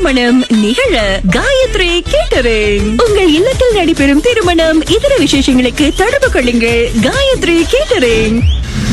திருமணம் நிகழ காயத்ரி கேட்டரிங் உங்கள் இல்லத்தில் நடைபெறும் திருமணம் இதர விசேஷங்களுக்கு தொடர்பு கொள்ளுங்கள் காயத்ரி கேட்டரிங்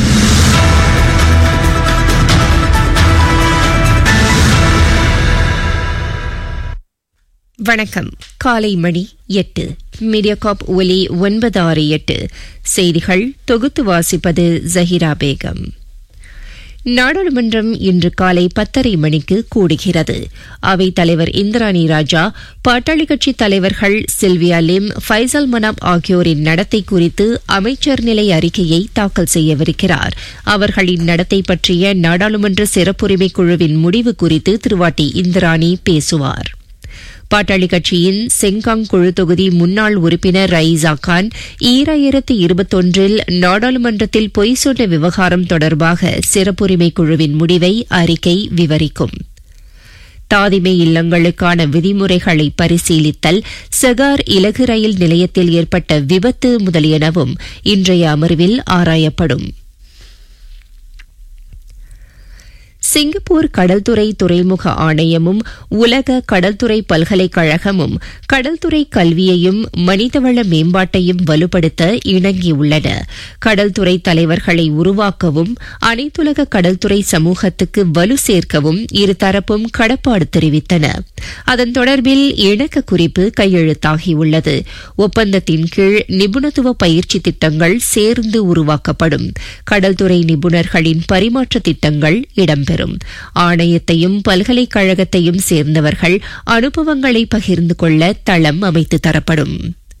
வணக்கம் காலை மணி எட்டு மீடியாகாப் ஒலி ஒன்பது ஆறு எட்டு செய்திகள் தொகுத்து வாசிப்பது ஜஹிரா பேகம் நாடாளுமன்றம் இன்று காலை பத்தரை மணிக்கு கூடுகிறது அவைத் தலைவர் இந்திராணி ராஜா பாட்டாளி கட்சி தலைவர்கள் சில்வியா லிம் ஃபைசல் மனாப் ஆகியோரின் நடத்தை குறித்து அமைச்சர் நிலை அறிக்கையை தாக்கல் செய்யவிருக்கிறார் அவர்களின் நடத்தை பற்றிய நாடாளுமன்ற சிறப்புரிமை குழுவின் முடிவு குறித்து திருவாட்டி இந்திராணி பேசுவார் பாட்டாளி கட்சியின் செங்காங் குழு தொகுதி முன்னாள் உறுப்பினர் ரயீசா கான் ஈராயிரத்து இருபத்தொன்றில் நாடாளுமன்றத்தில் பொய் சொன்ன விவகாரம் தொடர்பாக சிறப்புரிமை குழுவின் முடிவை அறிக்கை விவரிக்கும் தாதிமை இல்லங்களுக்கான விதிமுறைகளை பரிசீலித்தல் செகார் இலகு ரயில் நிலையத்தில் ஏற்பட்ட விபத்து முதலியனவும் இன்றைய அமர்வில் ஆராயப்படும் சிங்கப்பூர் கடல்துறை துறைமுக ஆணையமும் உலக கடல்துறை பல்கலைக்கழகமும் கடல்துறை கல்வியையும் மனிதவள மேம்பாட்டையும் வலுப்படுத்த இணங்கியுள்ளன கடல்துறை தலைவர்களை உருவாக்கவும் அனைத்துலக கடல்துறை சமூகத்துக்கு வலு சேர்க்கவும் இருதரப்பும் கடப்பாடு தெரிவித்தன அதன் தொடர்பில் இணக்க குறிப்பு கையெழுத்தாகியுள்ளது ஒப்பந்தத்தின் கீழ் நிபுணத்துவ பயிற்சி திட்டங்கள் சேர்ந்து உருவாக்கப்படும் கடல்துறை நிபுணர்களின் பரிமாற்ற திட்டங்கள் இடம்பெறும் ஆணையத்தையும் பல்கலைக்கழகத்தையும் சேர்ந்தவர்கள் அனுபவங்களை பகிர்ந்து கொள்ள தளம் அமைத்து தரப்படும்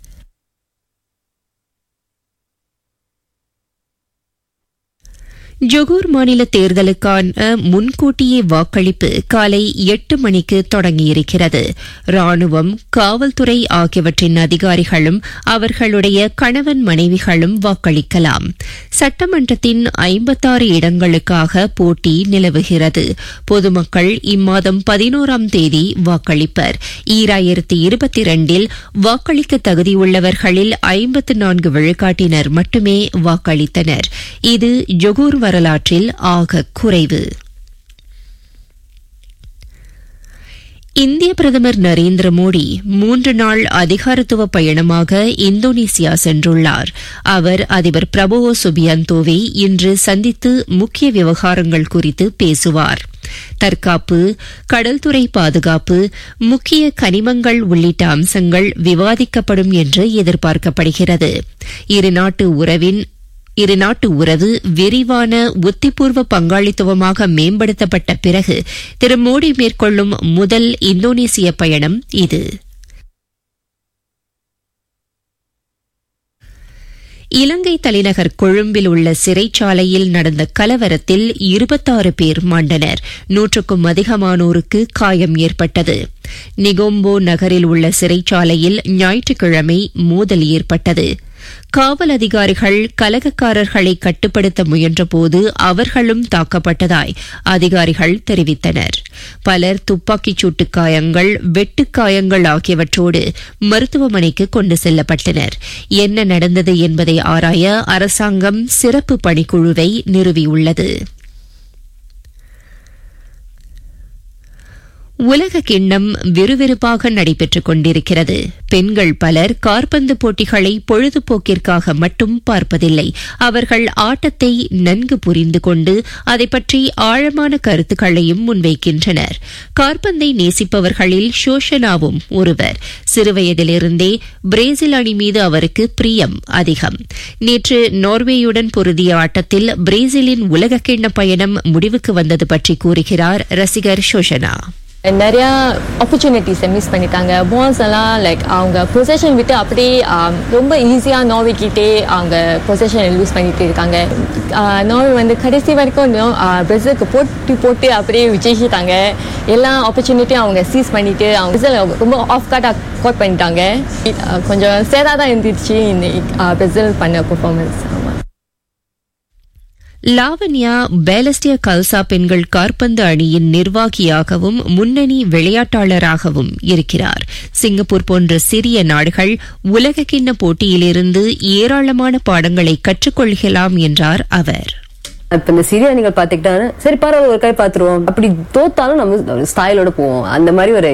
ஜொகூர் மாநில தேர்தலுக்கான முன்கூட்டியே வாக்களிப்பு காலை எட்டு மணிக்கு தொடங்கியிருக்கிறது ராணுவம் காவல்துறை ஆகியவற்றின் அதிகாரிகளும் அவர்களுடைய கணவன் மனைவிகளும் வாக்களிக்கலாம் சட்டமன்றத்தின் ஐம்பத்தாறு இடங்களுக்காக போட்டி நிலவுகிறது பொதுமக்கள் இம்மாதம் பதினோராம் தேதி வாக்களிப்பர் ஈராயிரத்தி இருபத்தி இரண்டில் வாக்களிக்க தகுதியுள்ளவர்களில் ஐம்பத்து நான்கு விழுக்காட்டினர் மட்டுமே வாக்களித்தனர் இது ஜொகூர் வரலாற்றில் ஆக குறைவு இந்திய பிரதமர் நரேந்திர மோடி மூன்று நாள் அதிகாரத்துவ பயணமாக இந்தோனேசியா சென்றுள்ளார் அவர் அதிபர் பிரபோவோ சுபியாந்தோவை இன்று சந்தித்து முக்கிய விவகாரங்கள் குறித்து பேசுவார் தற்காப்பு கடல்துறை பாதுகாப்பு முக்கிய கனிமங்கள் உள்ளிட்ட அம்சங்கள் விவாதிக்கப்படும் என்று எதிர்பார்க்கப்படுகிறது இருநாட்டு உறவின் இருநாட்டு உறவு விரிவான உத்திபூர்வ பங்காளித்துவமாக மேம்படுத்தப்பட்ட பிறகு திரு மோடி மேற்கொள்ளும் முதல் இந்தோனேசிய பயணம் இது இலங்கை தலைநகர் கொழும்பில் உள்ள சிறைச்சாலையில் நடந்த கலவரத்தில் இருபத்தாறு பேர் மாண்டனர் நூற்றுக்கும் அதிகமானோருக்கு காயம் ஏற்பட்டது நிகோம்போ நகரில் உள்ள சிறைச்சாலையில் ஞாயிற்றுக்கிழமை மோதல் ஏற்பட்டது காவல் அதிகாரிகள் கலகக்காரர்களை கட்டுப்படுத்த முயன்றபோது அவர்களும் தாக்கப்பட்டதாய் அதிகாரிகள் தெரிவித்தனர் பலர் துப்பாக்கிச் சூட்டு காயங்கள் வெட்டுக்காயங்கள் ஆகியவற்றோடு மருத்துவமனைக்கு கொண்டு செல்லப்பட்டனர் என்ன நடந்தது என்பதை ஆராய அரசாங்கம் சிறப்பு பணிக்குழுவை நிறுவியுள்ளது உலக கிண்ணம் விறுவிறுப்பாக நடைபெற்றுக் கொண்டிருக்கிறது பெண்கள் பலர் கார்பந்து போட்டிகளை பொழுதுபோக்கிற்காக மட்டும் பார்ப்பதில்லை அவர்கள் ஆட்டத்தை நன்கு புரிந்து கொண்டு அதை பற்றி ஆழமான கருத்துக்களையும் முன்வைக்கின்றனர் கார்பந்தை நேசிப்பவர்களில் ஷோஷனாவும் ஒருவர் சிறுவயதிலிருந்தே பிரேசில் அணி மீது அவருக்கு பிரியம் அதிகம் நேற்று நார்வேயுடன் பொருதிய ஆட்டத்தில் பிரேசிலின் உலகக்கிண்ண பயணம் முடிவுக்கு வந்தது பற்றி கூறுகிறார் ரசிகர் ஷோஷனா நிறைய ஆப்பர்ச்சுனிட்டிஸை மிஸ் பண்ணிட்டாங்க பால்ஸ் எல்லாம் லைக் அவங்க பொசஷன் விட்டு அப்படியே ஆம், ரொம்ப ஈஸியாக நோவிக்கிட்டே அவங்க பொசஷனை லூஸ் பண்ணிட்டு இருக்காங்க நோவி வந்து கடைசி வரைக்கும் பிரேசிலுக்கு போட்டு போட்டு அப்படியே விஜயிச்சிட்டாங்க எல்லா ஆப்பர்ச்சுனிட்டியும் அவங்க சீஸ் பண்ணிட்டு அவங்க பிரேசில் ரொம்ப ஆஃப் கார்டாக கோட் பண்ணிட்டாங்க ஆஹ், கொஞ்சம் சேதாக தான் இருந்துச்சு இந்த பிரேசில் பண்ண பெர்ஃபார்மன்ஸ் ஆமாம் லாவண்யா பேலஸ்டியா கல்சா பெண்கள் காற்பந்து அணியின் நிர்வாகியாகவும் முன்னணி விளையாட்டாளராகவும் இருக்கிறார் சிங்கப்பூர் போன்ற சிறிய நாடுகள் உலகக்கிண்ண போட்டியிலிருந்து ஏராளமான பாடங்களை கற்றுக்கொள்கலாம் என்றார் அவர் இப்ப இந்த சிறிய அணிகள் பாத்துக்கிட்டாங்கன்னா சரி பரவாயில்ல ஒரு கை பாத்துருவோம் அப்படி தோத்தாலும் நம்ம ஸ்டைலோட போவோம் அந்த மாதிரி ஒரு